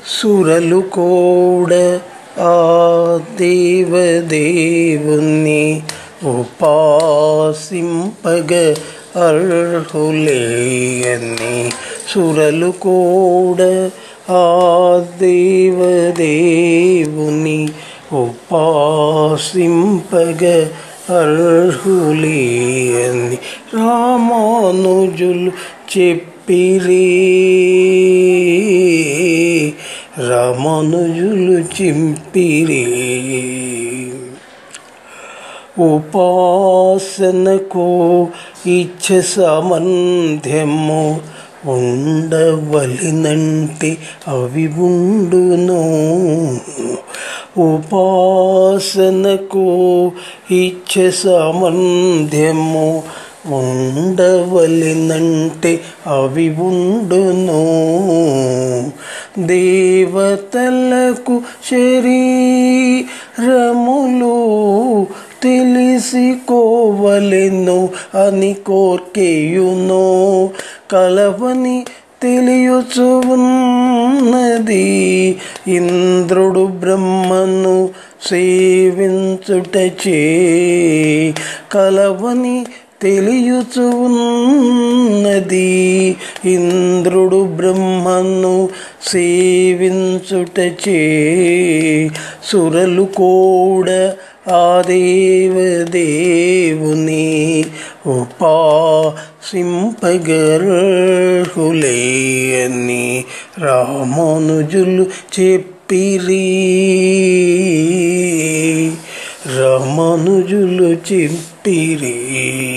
సురలు కూడా ఆ దేవదేవుని ఉపాసింపగ అర్హులేయని సురలు కూడా ఆ దేవదేవుని ఉపాసింపగ అర్హులేయని రామానుజులు చెప్పిరే రామానుజులు చింపిరే ఉపాసనకు ఇచ్చ సామంధ్యము ఉండవలినంటే అవి ఉండును ఉపాసనకు ఇచ్చ సామంధ్యము ఉండవలినంటే అవి ఉండును దేవతలకు శరీరములు తెలిసికోవలెను అని కోర్కెయును కలవని తెలియచున్నది ఇంద్రుడు బ్రహ్మను సేవించుటచే కలవని తెలియచున్నది ఇంద్రుడు బ్రహ్మను సేవించుటచే సురలు కూడా ఆ దేవదేవుని ఉపాసింపగర్హులేయని రామానుజులు చెప్పిరి రామానుజులు చెప్పిరి